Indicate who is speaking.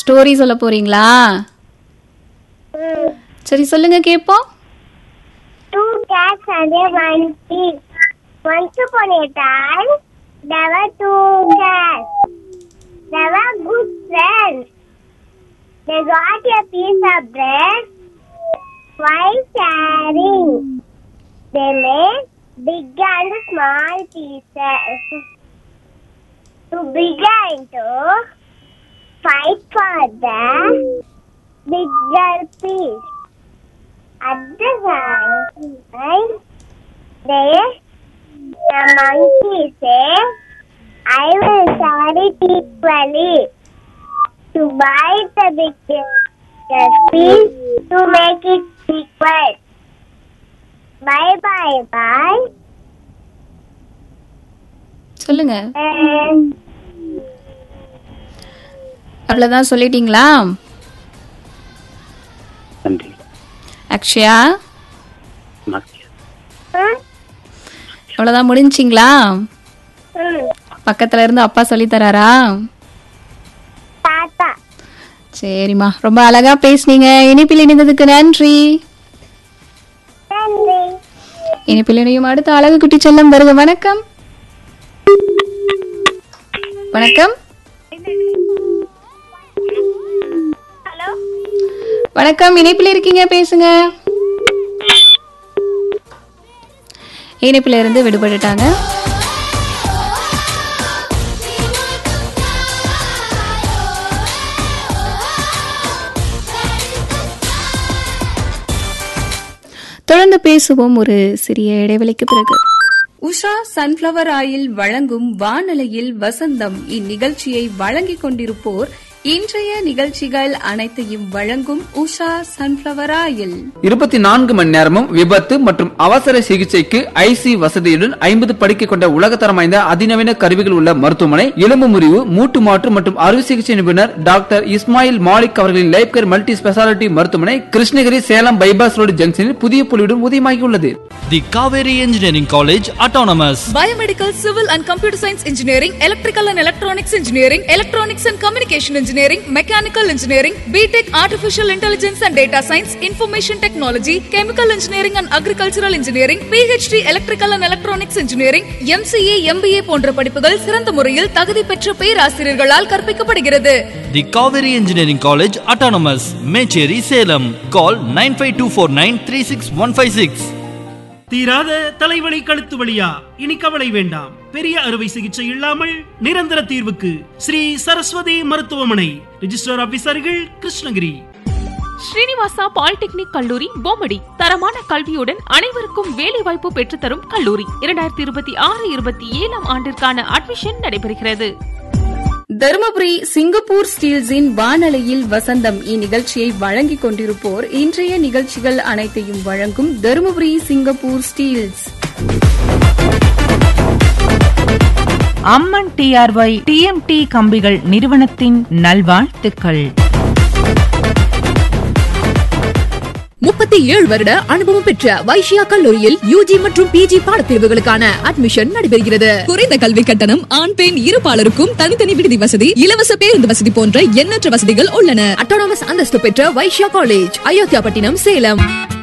Speaker 1: Story சொல்ல போறீங்களா
Speaker 2: ம்.
Speaker 1: சரி சொல்லுங்க கேட்போம்
Speaker 2: Two cats and a monkey. Once upon a time, there were two cats. They were good friends. They got a piece of bread while sharing. They made big and small pieces. To begin to fight for the bigger piece. At the same time, they, the monkey said, I will share it equally to buy the biggest piece to make it equal. Bye bye bye.
Speaker 1: சொல்லுங்க
Speaker 2: And
Speaker 1: அவ்வளவுதான் சொல்லிட்டீங்களா
Speaker 3: நன்றி
Speaker 1: அக்ஷயா
Speaker 3: மகிழ்ச்சி.
Speaker 2: hmm?
Speaker 1: அவ்வளவுதான் முடிஞ்சிங்களா
Speaker 2: Hmm.
Speaker 1: பக்கத்துல இருந்து அப்பா சொல்லி தராரா
Speaker 2: Tata.
Speaker 1: சரிம்மா ரொம்ப அழகா பேசுனீங்க இனிப்பில் இணைந்ததுக்கு நன்றி
Speaker 2: Nandri.
Speaker 1: இனிப்பில் இணையும் அடுத்த அழகு குட்டி செல்லம் வருக வணக்கம் வணக்கம்
Speaker 2: Hello.
Speaker 1: வணக்கம் இணைப்பில் இருக்கீங்க பேசுங்க இணைப்பில் இருந்து விடுபட்டுட்டாங்க தொடர்ந்து பேசுவோம் ஒரு சிறிய இடைவெளிக்கு பிறகு
Speaker 4: உஷா சன்ஃப்ளவர் ஆயில் வழங்கும் வானலையில் வசந்தம் இந்நிகழ்ச்சியை வழங்கிக் கொண்டிருப்போர் இன்றைய நிகழ்ச்சிகள் அனைத்தையும் வழங்கும் உஷா சன்ஃப்ளவர் ஆயில்
Speaker 5: இருபத்தி நான்கு மணி நேரமும் விபத்து மற்றும் அவசர சிகிச்சைக்கு ஐசி வசதியுடன் ஐம்பது படுக்கை கொண்ட உலகத்தரம் வாய்ந்த அதிநவீன கருவிகள் உள்ள மருத்துவமனை எலும்பு முறிவு மூட்டு மாற்று மற்றும் அறுவை சிகிச்சை நிபுணர் டாக்டர் இஸ்மாயில் மாலிக் அவர்களின் லைஃப் கேர் மல்டி ஸ்பெஷாலிட்டி மருத்துவமனை கிருஷ்ணகிரி சேலம் பைபாஸ் ரோடு ஜங்ஷனில் புதிய புலியுடன் உதயமாகியுள்ளது
Speaker 6: The Kaveri Engineering College Autonomous.
Speaker 4: Biomedical, Civil and Computer Science Engineering, Electrical and Electronics Engineering, Electronics and Communication Engineering, Mechanical Engineering, BTech Artificial Intelligence and Data Science, Information Technology, Chemical Engineering and Agricultural Engineering, PhD Electrical and Electronics Engineering, MCA, MBA போன்ற படிப்புகள் சிறந்த முறையில் தகுதி பெற்ற பேராசிரியர்களால் கற்பிக்கப்படுகிறது
Speaker 6: The Kaveri Engineering College Autonomous. Mecheri Salem. Call 95249
Speaker 7: தீராத தலைவலி கழுத்து வலியா இனி கவலை வேண்டாம் பெரிய அறுவை சிகிச்சை இல்லாமல் நிரந்தர தீர்வுக்கு ஸ்ரீ சரஸ்வதி மருத்துவமனை ரிஜிஸ்டர் ஆபீசர்கள் கிருஷ்ணகிரி
Speaker 8: ஸ்ரீனிவாசா பாலிடெக்னிக் கல்லூரி பொம்மடி தரமான கல்வியுடன் அனைவருக்கும் வேலைவாய்ப்பு பெற்றுத்தரும் கல்லூரி இரண்டாயிரத்தி இருபத்தி ஆறு இருபத்தி ஏழாம் ஆண்டிற்கான அட்மிஷன் நடைபெறுகிறது
Speaker 4: தருமபுரி சிங்கப்பூர் ஸ்டீல்ஸின் வானலையில் வசந்தம் இந்நிகழ்ச்சியை வழங்கிக் கொண்டிருப்போர் இன்றைய நிகழ்ச்சிகள் அனைத்தையும் வழங்கும் Dharmapuri Singapore steels
Speaker 9: Amman TRY TMT கம்பிகள் நிறுவனத்தின் நல்வாழ்த்துக்கள்
Speaker 10: முப்பத்தி ஏழு வருட அனுபவம் பெற்ற வைஷ்யா கல்லூரியில் யூஜி மற்றும் பிஜி பாடப்பிரிவுகளுக்கான அட்மிஷன் நடைபெறுகிறது குறைந்த கல்வி கட்டணம் ஆண் பெண் இருபாலருக்கும் தனித்தனி விடுதி வசதி இலவச பேருந்து வசதி போன்ற எண்ணற்ற வசதிகள் உள்ளன அட்டானமஸ் அந்தஸ்து பெற்ற வைஷ்யா காலேஜ் அயோத்தியாபட்டினம் சேலம்